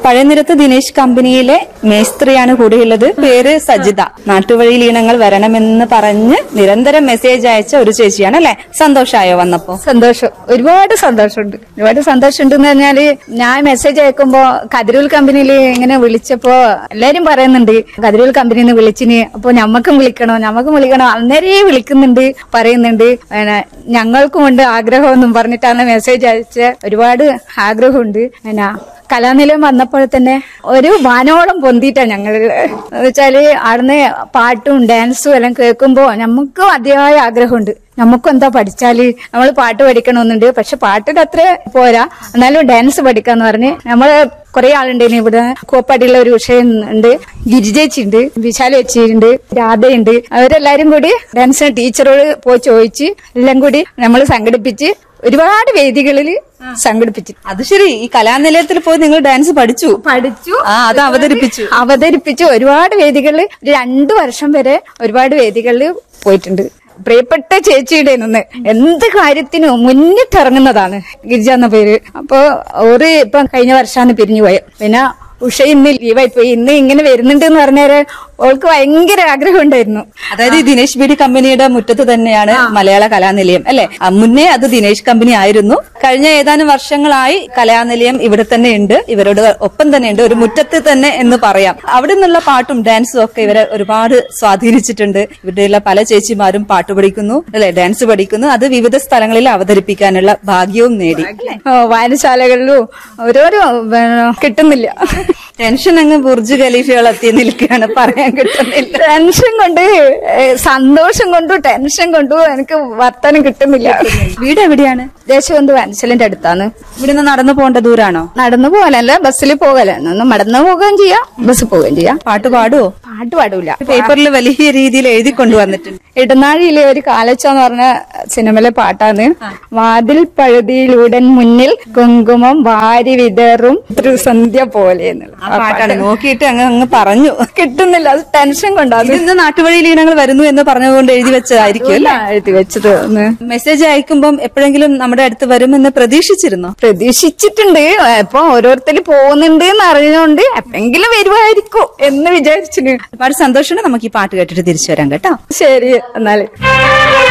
പഴയനിരത്ത് ദിനേശ് കമ്പനിയിലെ മേസ്ത്രിയാണ് കൂടെയുള്ളത് പേര് സജിത നാട്ടുവഴിയിൽ ഈണങ്ങൾ വരണമെന്ന് പറഞ്ഞ് നിരന്തരം മെസ്സേജ് അയച്ച ഒരു ചേച്ചിയാണ് അല്ലെ സന്തോഷായോ വന്നപ്പോ സന്തോഷം ഒരുപാട് സന്തോഷമുണ്ട് ഒരുപാട് സന്തോഷമുണ്ട് എന്ന് പറഞ്ഞാല് ഞാൻ മെസ്സേജ് അയക്കുമ്പോ കതിരൂൽ കമ്പനിയിൽ ഇങ്ങനെ വിളിച്ചപ്പോ എല്ലാരും പറയുന്നുണ്ട് കതിരൂൽ കമ്പനിയിൽ നിന്ന് വിളിച്ചിന് അപ്പൊ ഞമ്മക്കും വിളിക്കണോ ഞമ്മക്കും വിളിക്കണോ അന്നേരേ വിളിക്കുന്നുണ്ട് പറയുന്നുണ്ട് പിന്നെ ഞങ്ങൾക്കും ഉണ്ട് ആഗ്രഹം എന്നും പറഞ്ഞിട്ടാണ് മെസ്സേജ് അയച്ച ഒരുപാട് ആഗ്രഹമുണ്ട് പിന്നെ കലാനിലയം വന്നപ്പോൾ തന്നെ ഒരു വാനോളം പൊന്തിയിട്ടാ ഞങ്ങൾ എന്ന് വെച്ചാല് അവിടുന്ന് പാട്ടും ഡാൻസും എല്ലാം കേൾക്കുമ്പോ നമുക്കും അതിയായ ആഗ്രഹമുണ്ട് നമുക്കും എന്താ പഠിച്ചാല് നമ്മൾ പാട്ട് പഠിക്കണമെന്നുണ്ട് പക്ഷെ പാട്ടിന്റെ അത്ര പോരാ എന്നാലും ഡാൻസ് പഠിക്കാന്ന് പറഞ്ഞ് നമ്മള് കുറെ ആളുണ്ടായിരുന്നു ഇവിടെ കോപ്പാടിയുള്ള ഒരു വിഷയം ഉണ്ട് ഗിരിജേച്ചി ഉണ്ട് വിശാല ചേച്ചിയുണ്ട് രാധയുണ്ട് അവരെല്ലാരും കൂടി ഡാൻസ് ടീച്ചറോട് പോയി ചോദിച്ച് എല്ലാം കൂടി നമ്മൾ സംഘടിപ്പിച്ച് ഒരുപാട് വേദികളിൽ സംഘടിപ്പിച്ചു അത് ശരി ഈ കലാനിലയത്തിൽ പോയി നിങ്ങൾ ഡാൻസ് പഠിച്ചു പഠിച്ചു ആ അത് അവതരിപ്പിച്ചു അവതരിപ്പിച്ചു ഒരുപാട് വേദികളിൽ ഒരു രണ്ടു വർഷം വരെ ഒരുപാട് വേദികളിൽ പോയിട്ടുണ്ട് പ്രിയപ്പെട്ട ചേച്ചിയുടെ നിന്ന് എന്ത് കാര്യത്തിനും മുന്നിട്ടിറങ്ങുന്നതാണ് ഗിരിജ എന്ന പേര് അപ്പൊ ഒരു ഇപ്പൊ കഴിഞ്ഞ വർഷമാണ് പിരിഞ്ഞു പോയത് പിന്നെ ഉഷ ഇന്ന് ലീവായി പോയി ഇന്ന് ഇങ്ങനെ വരുന്നുണ്ട് എന്ന് പറഞ്ഞാല് അവൾക്ക് ഭയങ്കര ആഗ്രഹം ഉണ്ടായിരുന്നു അതായത് ഈ ദിനേശ് ബിഡി കമ്പനിയുടെ മുറ്റത്ത് തന്നെയാണ് മലയാള കലാനിലയം അല്ലെ ആ, മുന്നേ അത് ദിനേശ് കമ്പനി ആയിരുന്നു കഴിഞ്ഞ ഏതാനും വർഷങ്ങളായി കലാനിലയം ഇവിടെ തന്നെ ഉണ്ട് ഇവരോട് ഒപ്പം തന്നെ ഉണ്ട് ഒരു മുറ്റത്ത് തന്നെ എന്ന് പറയാം അവിടെ നിന്നുള്ള പാട്ടും ഡാൻസും ഒക്കെ ഇവരെ ഒരുപാട് സ്വാധീനിച്ചിട്ടുണ്ട് ഇവരുടെയുള്ള പല ചേച്ചിമാരും പാട്ട് പഠിക്കുന്നു അല്ലെ ഡാൻസ് പഠിക്കുന്നു അത് വിവിധ സ്ഥലങ്ങളിൽ അവതരിപ്പിക്കാനുള്ള ഭാഗ്യവും നേടി ആ, വായനശാലകളിലും ഓരോരോ ആ, കിട്ടുന്നില്ല ടെൻഷൻ അങ്ങ് ബുർജ് ഖലീഫകൾ എത്തി നിൽക്കുകയാണ് പറയാൻ കിട്ടുന്നില്ല ടെൻഷൻ കൊണ്ട് ഏ, സന്തോഷം കൊണ്ടും ടെൻഷൻ കൊണ്ടും എനിക്ക് വർത്തനം കിട്ടുന്നില്ല വീട് എവിടെയാണ് ദേശബന്ധു വാൻസലിന്റെ അടുത്താണ് ഇവിടുന്ന് നടന്നു പോകേണ്ട ദൂരാണോ നടന്നു പോകാനല്ല ബസ്സിൽ പോകലാണ് നടന്നു പോവുകയും ചെയ്യാം ബസ് പോവുകയും ചെയ്യാം പാട്ട് പാടുവോ പാട്ട് പാടൂല പേപ്പറിൽ വലിയ രീതിയിൽ എഴുതി കൊണ്ടുവന്നിട്ടുണ്ട് ഇടനാഴിയിലെ ഒരു കാലച്ച എന്ന് പറഞ്ഞ സിനിമയിലെ പാട്ടാണ് വാതിൽ പഴുതിയിലൂടൻ മുന്നിൽ കുങ്കുമം വാരി വിതറും ഒരു സന്ധ്യ പോലെ എന്നുള്ള ആ പാട്ടാണ് നോക്കിയിട്ട് അങ്ങ് അങ്ങ് പറഞ്ഞു കിട്ടുന്നില്ല അത് ടെൻഷൻ കൊണ്ടാണ് ഇന്ന് നാട്ടുവഴിയിൽ ഈണങ്ങൾ വരുന്നു എന്ന് പറഞ്ഞുകൊണ്ട് എഴുതി വെച്ചതായിരിക്കും അല്ലേ എഴുതി വെച്ചത് ഒന്ന് മെസ്സേജ് അയക്കുമ്പം എപ്പോഴെങ്കിലും നമ്മുടെ അടുത്ത് വരുമെന്ന് പ്രതീക്ഷിച്ചിരുന്നോ പ്രതീക്ഷിച്ചിട്ടുണ്ട് ഇപ്പൊ ഓരോരുത്തർ പോകുന്നുണ്ട് എന്ന് അറിഞ്ഞുകൊണ്ട് എപ്പെങ്കിലും വരുമായിരിക്കും എന്ന് വിചാരിച്ചിന് ഒരുപാട് സന്തോഷമുണ്ട് നമുക്ക് ഈ പാട്ട് കേട്ടിട്ട് തിരിച്ചു വരാം കേട്ടോ ശരി എന്നാല്